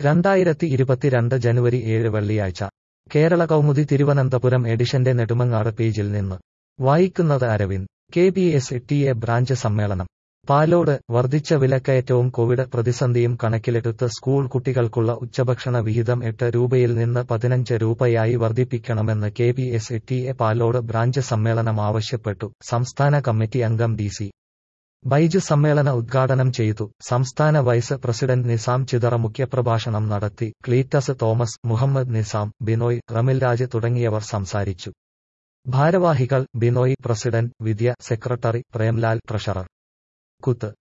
രണ്ടായിരത്തി ഇരുപത്തിരണ്ട് ജനുവരി ഏഴ് വെള്ളിയാഴ്ച കേരള കൗമുദി തിരുവനന്തപുരം എഡിഷന്റെ നെടുമങ്ങാട് പേജിൽ നിന്ന് വായിക്കുന്നത് Aravind K P S T A branch സമ്മേളനം പാലോട് വർദ്ധിച്ച വിലക്കയറ്റവും കോവിഡ് പ്രതിസന്ധിയും കണക്കിലെടുത്ത് സ്കൂൾ കുട്ടികൾക്കുള്ള ഉച്ചഭക്ഷണ വിഹിതം എട്ട് രൂപയിൽ നിന്ന് പതിനഞ്ച് രൂപയായി വർദ്ധിപ്പിക്കണമെന്ന് K P S T A Palode branch സമ്മേളനം ആവശ്യപ്പെട്ടു സംസ്ഥാന കമ്മിറ്റി അംഗം ഡി സി ബൈജു സമ്മേളന ഉദ്ഘാടനം ചെയ്തു സംസ്ഥാന വൈസ് പ്രസിഡന്റ് നിസാം ചിതറ മുഖ്യപ്രഭാഷണം നടത്തി ക്ലീറ്റസ് തോമസ് മുഹമ്മദ് നിസാം ബിനോയ് റമിൽരാജ് തുടങ്ങിയവർ സംസാരിച്ചു ഭാരവാഹികൾ Binoy president Vidya secretary Premlal treasurer കുത്ത്